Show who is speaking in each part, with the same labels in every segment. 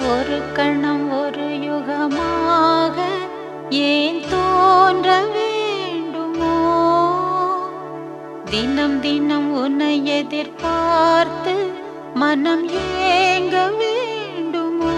Speaker 1: ஒரு கணம் ஒரு யுகமாக ஏன் தோன்ற வேண்டுமோ தினம் தினம் உன்னை எதிர்பார்த்து மனம் ஏங்க வேண்டுமோ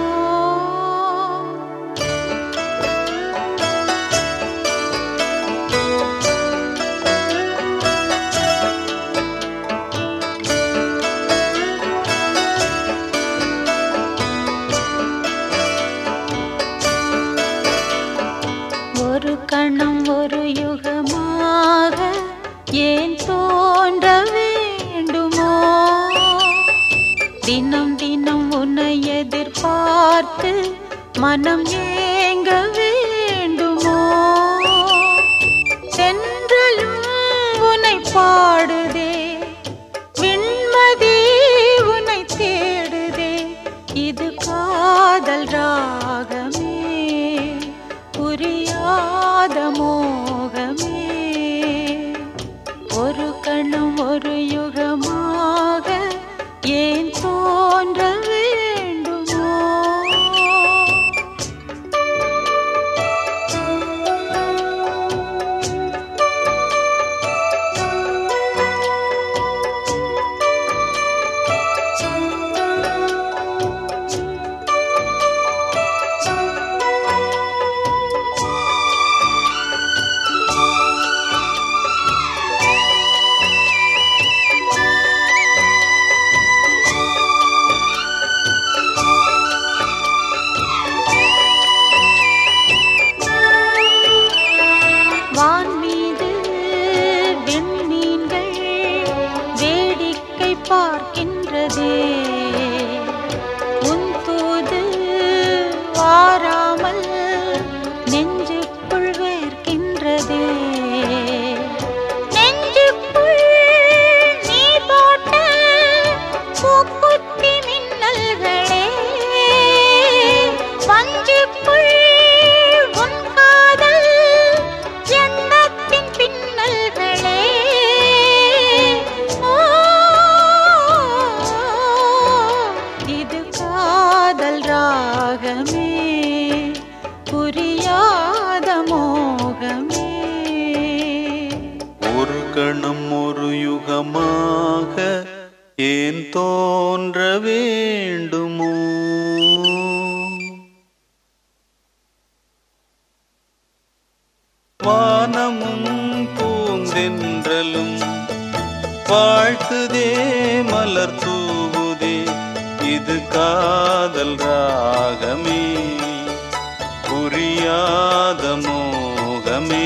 Speaker 1: ஒரு கணம் ஒரு யுகமாக ஏன் தோன்ற வேண்டுமோ தினம் தினம் உன்னை எதிர்பார்த்து மனம் ஏங்க வேண்டுமோ சென்றலும் உன்னை பாடுதே விண்மதி உன்னை தேடுதே இது காதல் ராகமே புரியாத மோகமே ஒரு கணம் ஒரு யுகமாக ஏன் தோன்ற வேண்டுமோ வான் மீது விண்மீன்கள் வேடிக்கை பார்க்கின்றதே உன் தூது வாராமல் நெஞ்சுக்குள் வேர்க்கின்றதே நெஞ்சுக்குள் நீ போட்ட மூக்குத்தி மின்னல்களே வஞ்சுக்குள் உன் காதல் எண்ணத்தின் பின்னல்களே ஓ, இது காதல் ராகமே புரியாத மோகமே
Speaker 2: ஒரு கணம் ஒரு யுகமாக ஏன் தோன்ற வேண்டுமோ வானமும் பூந்தென்றலும் வாழ்த்துதே மலர் தூவுதே இது காதல் ராகமே புரியாத மோகமே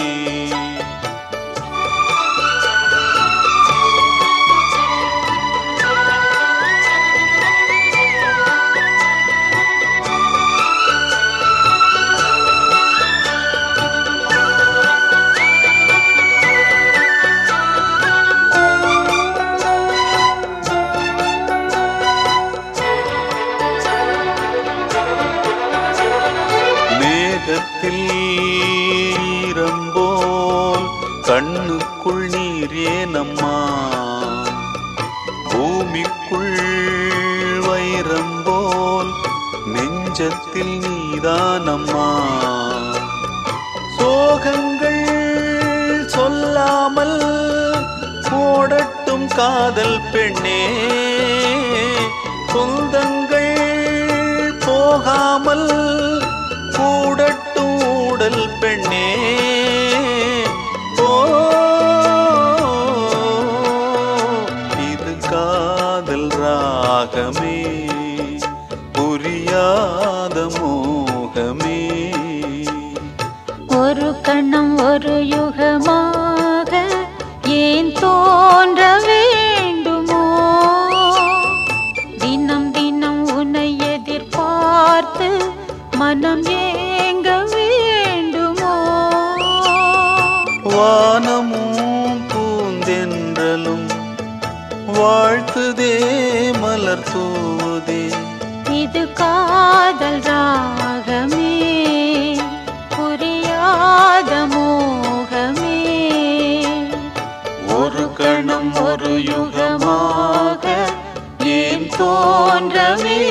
Speaker 2: மேகத்தில் ஈரம்போல் கண்ணுக்குள் நீர் ஏனம்மா பூமிக்குள் வைரம் போல் நெஞ்சத்தில் நீதானம்மா சோகங்கள் சொல்லாமல் ஓடட்டும் காதல் பெண்ணே சொந்தங்கள் போகாமல் கூடட்டும் ஊடல் பெண்ணே ஓ இது காதல் ராகமே புரியாத மோகமே
Speaker 1: ஒரு கணம் ஒரு யுகமாக ஏன் தோன்ற வேண்டுமோ தினம் தினம் உன்னை எதிர்பார்த்து மனம் ஏங்க வேண்டுமோ
Speaker 2: வானமும் பூந்தென்றலும் வாழ்த்துதே மலர் தூவுதே
Speaker 1: இது காதல் ராகமே புரியாத மோகமே
Speaker 2: ஒரு கணம் ஒரு யுகமாக ஏன் தோன்ற
Speaker 1: தோன்றவே